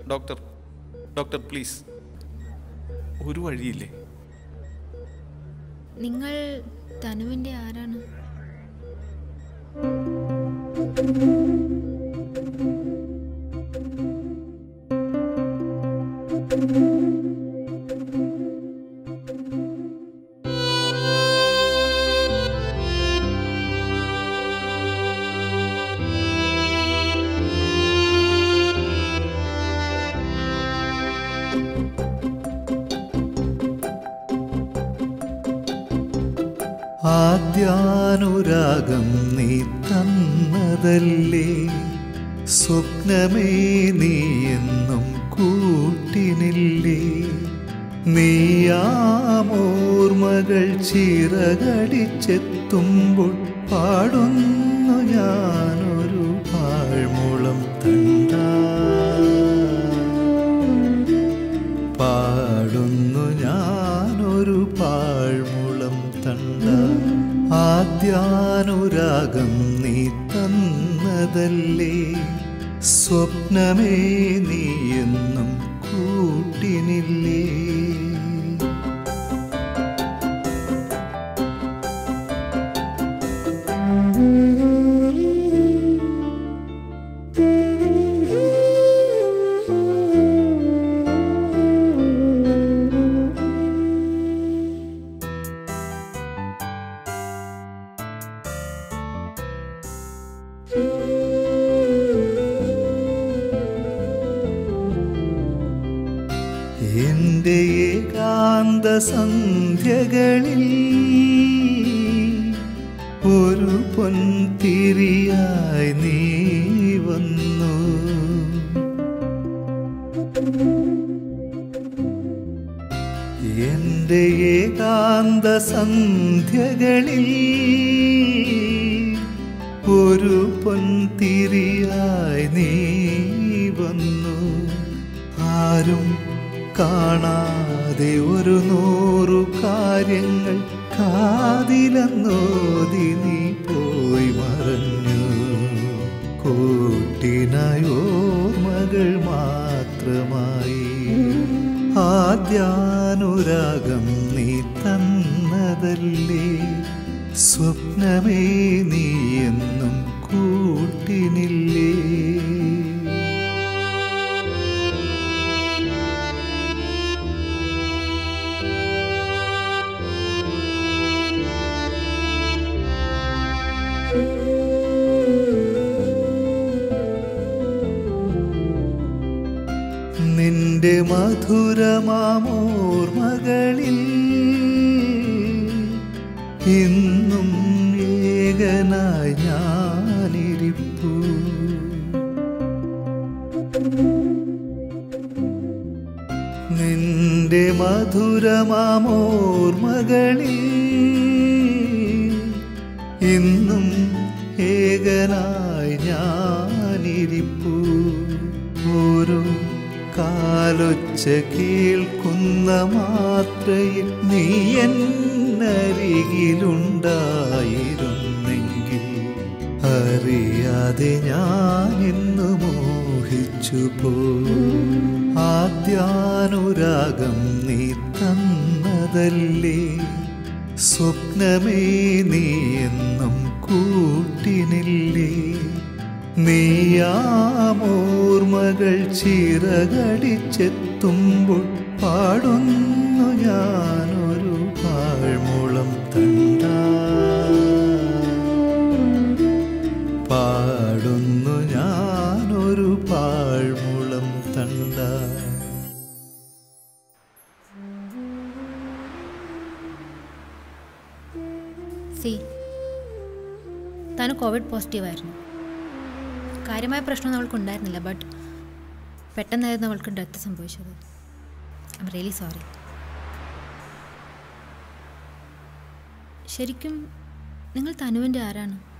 doctor doctor please ഒരു വഴിയില്ലേ നിങ്ങൾ തനുവിൻ്റെ ആരാണ് ആദ്യാനുരാഗം നീ തന്നതല്ലേ സ്വപ്നമേ നീ എന്നും കൂട്ടിനില്ലേ നീയാമോർമകൾ ചിറകടിച്ചെത്തുമ്പോൾ പാടുന്നു ഞാനൊരു പാഴ്മുളം തണ്ട പാടുന്നു ഞാനൊരു പാഴ്മുളം തണ്ട ആദ്യാനുരാഗം നീ തന്നതല്ലേ സ്വപ്നമേ നീ എന്നും കൂട്ടിനില്ലേ എന്റെ ഏകാന്ത സന്ധ്യകളിൽ ഒരു പൊൻതിരിയായി നീ വന്നു എന്റെ ഏകാന്ത സന്ധ്യകളിൽ ഒരു പൊൻതിരിയായി നീ വന്നു ആരും കാണാതെ ഒരു നൂറു കാര്യങ്ങൾ കാതിലെന്നോതി നീ പോയി മറഞ്ഞു കൂട്ടിനായോ മകൾ മാത്രമായി ആദ്യാനുരാഗം നീ തന്നതല്ലേ സ്വപ്നമേ നീ എന്നും കൂട്ടിനില്ലേ നിന്റെ മധുരമാമോർമകളിൽ ഇന്നും ഏകനായി ഞാനിരിപ്പു നിന്റെ മധുരമാമോർമകളിൽ ഇന്നും ഏകനായി ഞാനിരിപ്പു ഒരു കാലൊച്ച കേൾക്കുന്ന മാത്രയിൽ നീ എന്നരികിലുണ്ടായിരുന്നെങ്കിൽ അറിയാതെ ഞാൻ ഇന്ന് മോഹിച്ചു പോ ആദ്യാനുരാഗം നീ തന്നതല്ലേ സ്വപ്നമേ നീ എന്നും കൂട്ടിനില്ലേ നീയാമോർമകൾ ചിറകടിച്ചെത്തുമ്പോൾ പാടുന്നു ഞാനൊരു പാഴ്മുളം തണ്ട പാടുന്നു ഞാനൊരു പാഴ്മുളം തണ്ട സി തനു കോവിഡ് പോസിറ്റീവായിരുന്നു കാര്യമായ പ്രശ്നമൊന്നും അവൾക്ക് ഉണ്ടായിരുന്നില്ല ബട്ട് പെട്ടെന്നായിരുന്നു അവൾക്ക് ഡെത്ത് സംഭവിച്ചത് ഐ എം റിയലി സോറി ശരിക്കും നിങ്ങൾ തനുവിൻ്റെ ആരാണ്